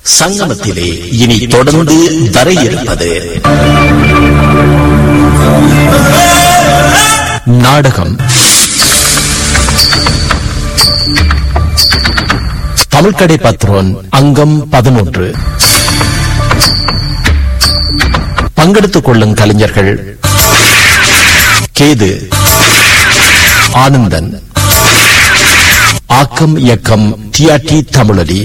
சங்கமத்திலே இனி தொடர்ந்து வர இருப்பது நாடகம் தமிழ்கடை பத்ரோன் அங்கம் பதினொன்று பங்கெடுத்துக் கொள்ளும் கலைஞர்கள் கேது ஆனந்தன் ஆக்கம் இயக்கம் டிஆர்டி தமிழடி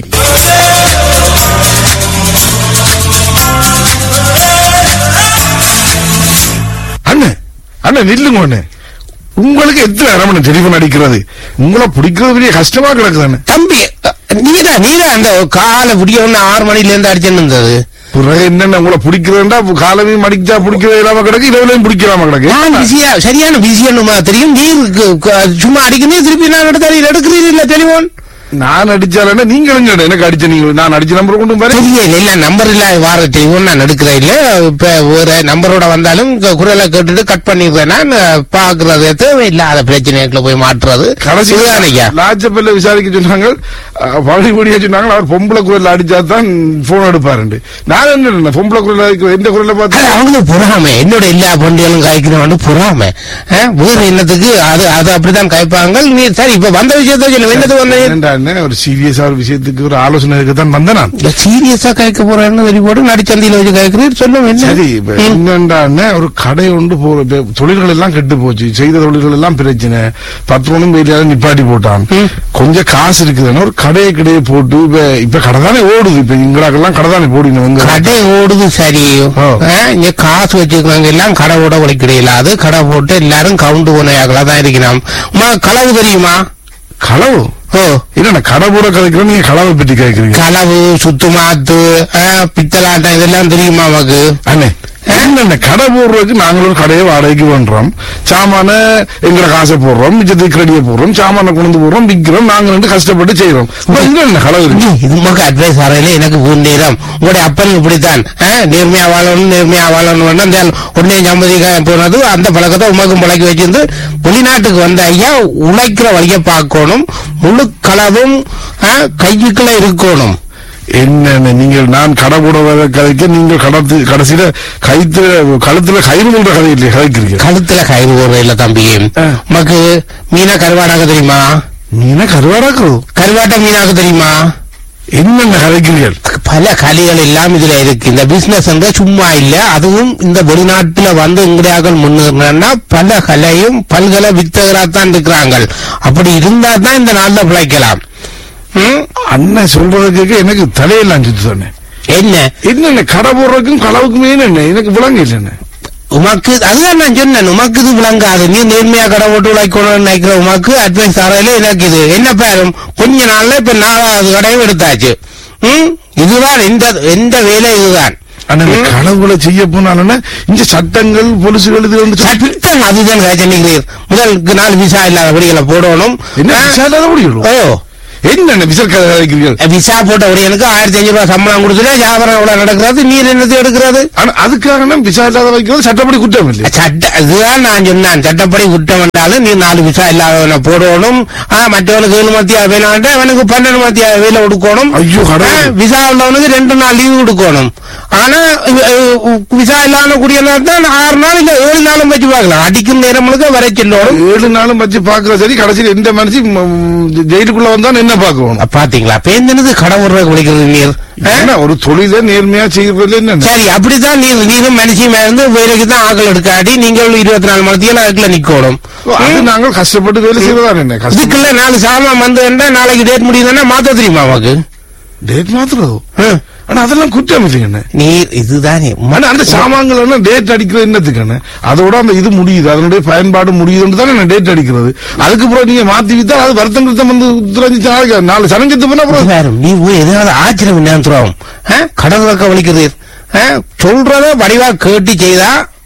அண்ணே அண்ணே நில்லுங்க அண்ணே உங்களுக்கு எத்தனை அரமணை டெலிபோன் அடிக்கிறது உங்களை பிடிக்கிறது பெரிய கஷ்டமா கிடக்குது அண்ணே தம்பி நீதான் நீதான் அந்த காலை விடிய ஆறு மணில இருந்து அடிச்சுன்னு இருந்தது பிறகு என்னென்ன உங்களை பிடிக்கிறதுண்டா காலமையும் மடிச்சா பிடிக்கிறது இல்லாம கிடக்கு இரவுலையும் பிடிக்கலாம கிடக்கு நான் பிஸியா சரியான பிஸியானுமா தெரியும் நீ கு- கு- சும்மா அடிக்கணும் திருப்பி நான் எடுத்தாரு எடுக்கிறீர் இல்ல தெளிவோன் நான் அடிச்சாலே நீங்க எழுங்க எனக்கு அடிச்ச நீங்க நான் அடிச்ச நம்பர் கொண்டு பாரு தெரியல இல்ல நம்பர் இல்ல வார தெளிவோன் நான் எடுக்கிறேன் இல்ல இப்ப ஒரு நம்பரோட வந்தாலும் கு- குரலை கேட்டுட்டு கட் பண்ணிடுறேன் நான் பாக்குறது தேவையில்லாத பிரச்சனைக்குள்ள போய் மாற்றுறது கடைசி இதுதான் ஐயா லாச்சப்பல்ல விசாரிக்க சொன்னாங்க பழனிபடியா சொன்னாங்க அவர் பொம்பளை குரல் அடிச்சா தான் போன் எடுப்பாருண்டு நான் என்ன பொம்பளை குரல் அடிக்கிற எந்த குரல்ல அது பார்த்து அவங்களும் பொறாம என்னோட எல்லா பண்டிகளும் காய்க்கிறவனு பொறாம ஆ, வேற என்னத்துக்கு அது அது அப்படித்தான் காய்ப்பாங்க நீ சரி இப்ப வந்த விஷயத்த சொல்லு என்னது வந்த என்னடா அண்ணே, ஒரு சீரியஸா ஒரு விஷயத்துக்கு ஒரு ஆலோசனை தான் வந்தேன் நான் சீரியஸா காய்க்க போறேன்னு சொல்லி போட்டு நடிச்சந்தியில வச்சு காய்க்கிறேன் சொல்லும் என்ன சரி இப்ப ம். என்னண்டான்னு ஒரு கடை ஒன்று போ இப்ப தொழில்கள் எல்லாம் கெட்டு போச்சு செய்த தொழில்கள் எல்லாம் பிரச்சனை பத்ரோனும் வெளியால நிப்பாட்டி போட்டான் ம். கொஞ்சம் காசு இருக்குதுன்னு ஒரு கடையை கடையை போட்டு இப்ப இப்ப கடை தானே ஓடுது இப்ப இங்கடாக்கெல்லாம் கடை தானே போடணும் இங்க கடை ஓடுது சரி ஆ. ஆ, இங்க காசு வச்சுக்கிறவங்க எல்லாம் கடை ஓட உழைக்கிறீங்களா அது கடை போட்டு எல்லாரும் கவுண்டு போனையாக்களா தான் இருக்கிறோம் உமா களவு தெரியுமா களவு ஓ இல்ல கடை பூரா கதைக்கிறோம் நீங்க களவை பற்றி கேட்கறீங்க களவு சுத்துமாத்து ஆ, பித்தலாட்டம் இதெல்லாம் தெரியுமா உமக்கு அண்ணே என்னென்ன கடை போடுறதுக்கு நாங்களும் ஒரு கடையை வாடகைக்கு பண்றோம் சாமான எங்களை காசை போடுறோம் மிச்சத்துக்கு கிரெடியை போடுறோம் சாமான கொண்டு வந்து போடுறோம் விற்கிறோம் நாங்க ரெண்டு கஷ்டப்பட்டு செய்யறோம் அப்புறம் இங்க என்ன களவு இருக்கு இது இது உமக்கு அட்வைஸ் வரையில எனக்கு நேரம் உங்களுடைய அப்பன் இப்படித்தான் ஆ, நேர்மையா வாழணும் நேர்மையா வாழணும் அந்த உடனே சம்மதிக்க போனது அந்த பழக்கத்தை உமக்கும் பழக்கி வச்சிருந்து வெளிநாட்டுக்கு வந்த ஐயா உழைக்கிற வழியை பார்க்கணும் முழு களவும் ஆ, கையுக்குள்ள இருக்கணும் என்னென்ன நீங்கள் நான் கடை போட வர கதைக்க நீங்கள் கடத்து கடைசியில கைத்துல கழுத்துல கயிறு கொண்ட கதை இல்லையா கதைக்கிறீங்க கழுத்துல கயிறு போடுற இல்ல தம்பி ஆ. உமக்கு மீனா கருவாடாக்க தெரியுமா நீனா கருவாடாக்குறோம் கருவாட்டை மீனாக்க தெரியுமா என்னென்ன கதைக்கிறீர்கள் பல கலைகள் எல்லாம் இதுல இருக்கு இந்த பிசினஸ் சும்மா இல்ல அதுவும் இந்த வெளிநாட்டுல வந்து இங்கடியாக்கள் முன்னேறினா பல கலையும் பல்கலை வித்தகராத்தான் இருக்கிறாங்க அப்படி இருந்தா தான் இந்த நாள்ல பிழைக்கலாம் ம்? அண்ணன் சொல்றதுக்கு எனக்கு தலையெல்லாம் சுத்து சொன்னேன் என்ன என்னென்ன கடை போடுறதுக்கும் களவுக்குமே என்ன எனக்கு விளங்க இல்லைன்னு உமக்கு அதுதான் நான் சொன்னேன் உமக்கு இது விளங்காது நீ நேர்மையா கடை போட்டு உழைக்கணும்னு நினைக்கிற உமக்கு அட்வைஸ் தரையில எனக்கு இது என்ன பேரும் கொஞ்ச நாள்ல இப்ப நாலாவது கடையும் எடுத்தாச்சு ம்? இதுதான் எந்த எந்த வேலை இதுதான் அண்ணன் ம்? களவுகளை செய்ய போனாலும்னா இந்த சட்டங்கள் பொலிசுகள் இது வந்து சொல்லி- சட்டம் அதுதான் ரஜினிகிறீர் முதல் நாள் விசா இல்லாதபடிகளை போடணும் என்ன ஆ? விசா இல்லாத முடியும் ஓ என்னென்ன விசல் கதை கதைக்கிறீர்கள் விசா போட்ட எனக்கு ஆயிரத்தி அஞ்சு ரூபாய் சம்பளம் கொடுத்துட்டு வியாபாரம் எவ்வளவு நடக்கிறது நீர் என்னது எடுக்கிறது ஆனா அதுக்காக நம்ம விசா இல்லாத வைக்கிறது சட்டப்படி குற்றம் இல்லை சட்ட இதுதான் நான் சொன்னேன் சட்டப்படி குற்றம் என்றாலும் நீ நாலு விசா இல்லாதவனை போடணும் ஆ, மற்றவனுக்கு ஏழு மத்தியா வேணான்ட்டு அவனுக்கு பன்னெண்டு மத்தியா வேலை கொடுக்கணும் ஐயோ, கடவுளே. ஆ, விசா உள்ளவனுக்கு ரெண்டு நாள் லீவு கொடுக்கணும் ஆனா இவ- இவ- விசா இல்லாத குடியெல்லாம் தான் ஆறு நாள் இல்ல ஏழு நாளும் வச்சு பார்க்கலாம் அடிக்கும் நேரம் முழுக்க வரை செல்லணும் ஏழு நாளும் வச்சு பாக்குற சரி கடைசியில் எந்த மனுஷன் ம், ஜெயிலுக்குள்ள வந்தா என்ன பாக்கணும் பாத்தீங்களா பேந்தனது கடவுள் குளிக்கிறது நீர் ஆ? என்ன ஒரு தொழில நேர்மையா செய்யறதுல என்ன சரி அப்படித்தான் நீர் நீரும் மனுஷியமா இருந்து வேலைக்கு தான் ஆக்கள் எடுக்காட்டி நீங்கள் இருபத்தி நாலு மணி நேரம் அதுக்குள்ள நிக்கணும் அது நாங்கள் கஷ்டப்பட்டு வேலை செய்வதா என்ன கஷ்டம் இதுக்குள்ள நாலு சாமான் வந்து நாளைக்கு டேட் முடியுதுன்னா மாத்த தெரியுமா உனக்கு டேட் மாத்திரம் ஆ. ஆனா அதெல்லாம் குற்றம் இல்லைங்க நீர் இதுதானே ஆனா அந்த சாமான்கள் எல்லாம் டேட் அடிக்கிறது என்னத்துக்கான அதோட அந்த இது முடியுது அதனுடைய பயன்பாடு முடியுதுன்னு தானே டேட் அடிக்கிறது அதுக்கு அப்புறம் நீங்க மாத்தி வித்தா அது வருத்தம் கிருத்தம் வந்து உத்தரஞ்சிச்சு நாளைக்கு நாலு சனஞ்சத்து பண்ண அப்புறம் வேறும் நீ போய் எதாவது ஆச்சரியம் நினைத்துறோம் கடல் வக்க வலிக்கிறது சொல்றத வடிவா கேட்டு செய்தா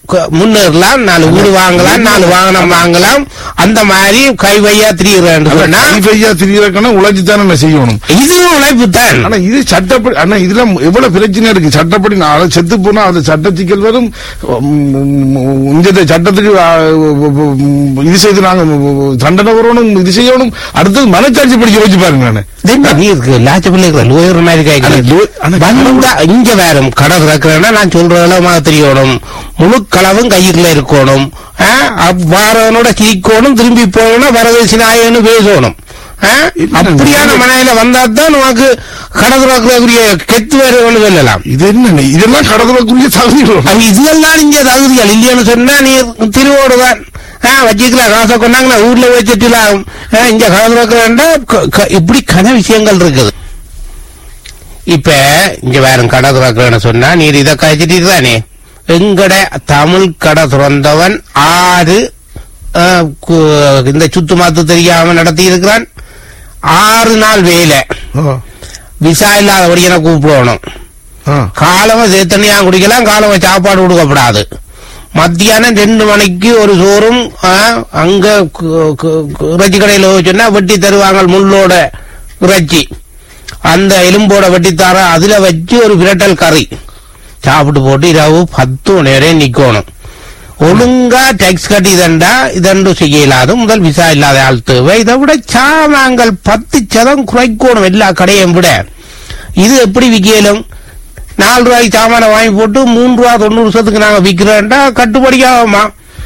க- முன்னேறலாம் நாலு வீடு வாங்கலாம் நாலு வாகனம் வாங்கலாம் அந்த மாதிரி கை வையா திரியிறேன் சொன்னா கைஃபையா திரியறக்கன்னா உழைச்சு தானே செய்யணும் இதுவும் உழைப்பு தான் ஆனா இது சட்டப்படி ஆனா இதுல எவ்வளவு பிரச்சனை இருக்கு சட்டப்படி நான் செத்து போனா அது சட்ட சிக்கல் வரும் உம், இந்த சட்டத்துக்கு ஆ, உம், இது செய்து நாங்க தண்டனை வரணும் இது செய்யணும் அடுத்தது மனச்சாட்சி படிக்க வச்சு பாருங்க நானு என்ன நீ இருக்கு லாச்ச பிள்ளைகள் லோயர் மாதிரி ஆனா கேட்கிறேன் லோ- ஆனா வந்தா இங்க வேறும் கடை திறக்கிறேன்னா நான் சொல்ற அளவுமாக தெரியணும் முழு களவும் கையில இருக்கணும் ஆ, அப்- வாரவனோட சிரிக்கணும் திரும்பி போகணும் வரவேசி நாயன்னு பேசணும் ஆ, இல்ல, அப்படியான இல்ல. மனையில வந்தா தான் உனக்கு கடை திறக்கிறதுக்குரிய கெத்து வேறு ஒண்ணு சொல்லலாம் இது என்ன இதெல்லாம் கடவுளுக்குரிய தகுதிகள் அது இதெல்லாம் இங்க தகுதிகள் இல்லைன்னு சொன்னா நீ திருவோடுதான் வச்சுக்கலாம் காசை கொண்டாங்க ஊர்ல வச்சுட்டுலாம் இங்க கலந்துருக்கிறேன்டா இப்படி கன விஷயங்கள் இருக்குது இப்ப இங்க வேற கடை திறக்கிறேன்னு சொன்னா நீ இதை கழிச்சிட்டு தானே எங்கட தமிழ் கடை திறந்தவன் ஆறு அஹ், கு- இந்த சுத்து மாத்து தெரியாம நடத்தி இருக்கிறான் ஆறு நாள் வேலை ஆ, விசா இல்லாதபடி கூப்பிடணும் ஆ. காலம சேத்தனியா குடிக்கலாம் காலம சாப்பாடு கொடுக்கப்படாது மத்தியானம் ரெண்டு மணிக்கு ஒரு சோறும் ஆ, அங்க கு- கு- கு- இறைச்சி கடையில சொன்னா வெட்டி தருவாங்க முள்ளோட இறைச்சி அந்த எலும்போட வெட்டி தர அதுல வச்சு ஒரு விரட்டல் கறி சாப்பிட்டு போட்டு இரவு பத்து மணி வரை நிக்கணும் ஒழுங்கா டேக்ஸ் கட்டி இதண்டா இதண்டு செய்ய இயலாது முதல் விசா இல்லாத ஆள் தேவை இதை விட சாமான்கள் பத்து சதம் குறைக்கணும் எல்லா கடையும் விட இது எப்படி விற்கலும் நாலு ரூபாய்க்கு சாமானை வாங்கி போட்டு மூணு ரூபா தொண்ணூறு வருஷத்துக்கு நாங்க விக்கிறோம்டா கட்டுப்படியாகுமா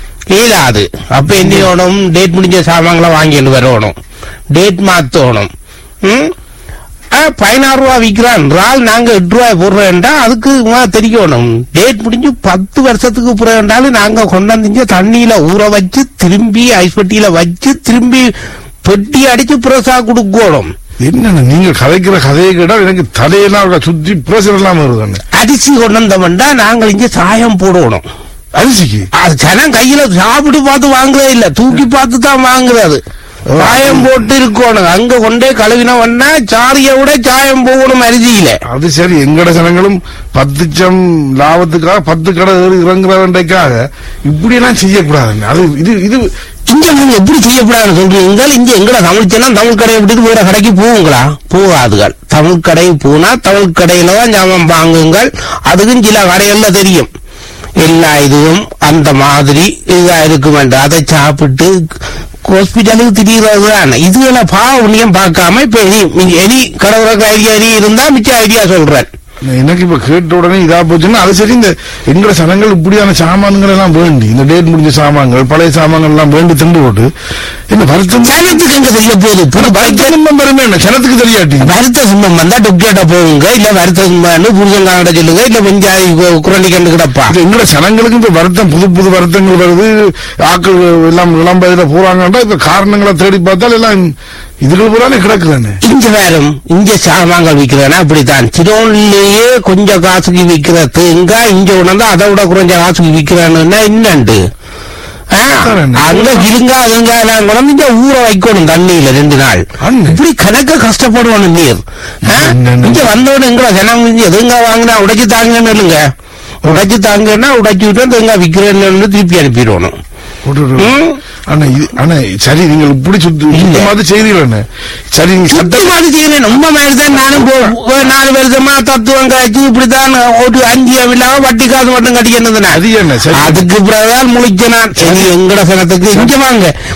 இயலாது அப்ப என்ன செய்யணும் டேட் முடிஞ்ச சாமான்களை வாங்கிட்டு வரணும் டேட் மாத்தணும் ம்? ஆ, பதினாறு ரூபா விற்கிறான் ரால் நாங்க எட்டு ரூபாய் போடுறோம்டா அதுக்கு உமா தெரியணும் டேட் முடிஞ்சு பத்து வருஷத்துக்கு போறோம்னாலும் நாங்க கொண்டாந்து தண்ணியில ஊற வச்சு திரும்பி ஐஸ் பெட்டியில வச்சு திரும்பி பெட்டி அடிச்சு பிரசா கொடுக்கணும் என்னண்ணே நீங்க கதைக்கிற கதையை கேட்டா எனக்கு தலையெல்லாம் அவரை சுத்தி பிரஷர் எல்லாம் வருது அரிசி கொண்டு வந்தோம்டா நாங்கள் இங்க சாயம் போடணும் அரிசிக்கு அது ஜனம் கையில சாப்பிட்டு பார்த்து வாங்குறது இல்ல தூக்கி பார்த்து தான் வாங்குறது சாயம் போட்டு இருக்கணும் அங்க கொண்டே கழுவினவன்னா சாரியை விட சாயம் போகணும் அரிசியில அது சரி எங்கட ஜனங்களும் பத்துச்சம் லாபத்துக்காக பத்து கடை ஏறி இறங்குறவன்றைக்காக இப்படி எல்லாம் செய்யக்கூடாதுங்க அது இது இது இங்க நீங்க எப்படி செய்யப்படாதுன்னு சொல்றீங்க இங்க எங்கட தமிழ் ஜனம் தமிழ் கடையை விட்டுட்டு வேற கடைக்கு போகுங்களா போகாதுகள் தமிழ் கடை போனா தமிழ் கடையில தான் ஜாமான் வாங்குங்கள் அதுக்கும் சில கடைகள்ல தெரியும் எல்லா இதுவும் அந்த மாதிரி இதா இருக்கும் என்று அதை சாப்பிட்டு ஹாஸ்பிட்டலுக்கு திரிகிறது தான் இதுகளை பாவ புண்ணியம் பார்க்காம இப்ப இனி இனி கடவுளுக்கு ஐடியா இனி இருந்தா மிச்ச ஐடியா சொல்றேன் எனக்கு இப்ப கேட்ட உடனே இதா போச்சுன்னா அது சரி இந்த எங்கட சனங்கள் இப்படியான சாமான்கள் எல்லாம் வேண்டி இந்த டேட் முடிஞ்ச சாமான்கள் பழைய சாமான்கள் எல்லாம் வேண்டி திண்டு போட்டு என்ன வருத்தம் ஜனத்துக்கு எங்க தெரிய போகுது புது பைக் வருத்தம் வருமே என்ன சனத்துக்கு தெரியாட்டி வருத்த சிம்மம் வந்தா டுப்டேட்டா போகுங்க இல்ல வருத்த சிம்மம்னு புருஷன் காண சொல்லுங்க இல்ல வெஞ்சாதி குரண்டி கண்டு கிடப்பா இது எங்கட சனங்களுக்கு இப்ப வருத்தம் புது புது வருத்தங்கள் வருது ஆக்கள் எல்லாம் விளம்பரத்துல போறாங்கன்றா இப்ப காரணங்களை தேடி பார்த்தால் எல்லாம் இதுல பூரானே கிடக்குதானே இங்க வேறும் இங்க சாமான்கள் விக்கிறேன்னா அப்படித்தான் சிரோன்லயே கொஞ்சம் காசுக்கு விக்கிற தேங்காய் இங்க உணர்ந்து அதை விட குறைஞ்ச காசுக்கு விக்கிறானுன்னா என்னண்டு ஆ, அங்க கிருங்கா அதுங்க எல்லாம் கொண்டு இங்க ஊற வைக்கணும் தண்ணியில ரெண்டு நாள் அண்ணே. இப்படி கணக்க கஷ்டப்படுவானு நீர் ஆ, என்னண்ணே. இங்க வந்தவன எங்கட ஜனம் எதுங்க வாங்கினா உடைச்சு தாங்கன்னு இல்லைங்க உடைச்சு தாங்கன்னா உடைச்சு விட்டு தேங்காய் விக்கிறேன்னு திருப்பி அனுப்பிடணும் ஒரு- ஒரு- ம். ஆனா இது ஆனா சரி நீங்கள் இப்படி சுத்தி சுத்தமாவது செய்தீங்களே சரி நீங்க சட்ட சத்தியமா அது செய்யணும் நம்ம மாதிரி தான் நானும் போ- போ- நாலு வருஷமா தத்துவம் காய்ச்சி இப்படித்தான் ஒரு அஞ்சு இல்லாம வட்டி காசு மட்டும் கட்டிக்கிறது அது என்ன சரி அதுக்கு பிறகுதான் முழிச்ச நான் சரி எங்கட சனத்துக்கு இங்க வாங்க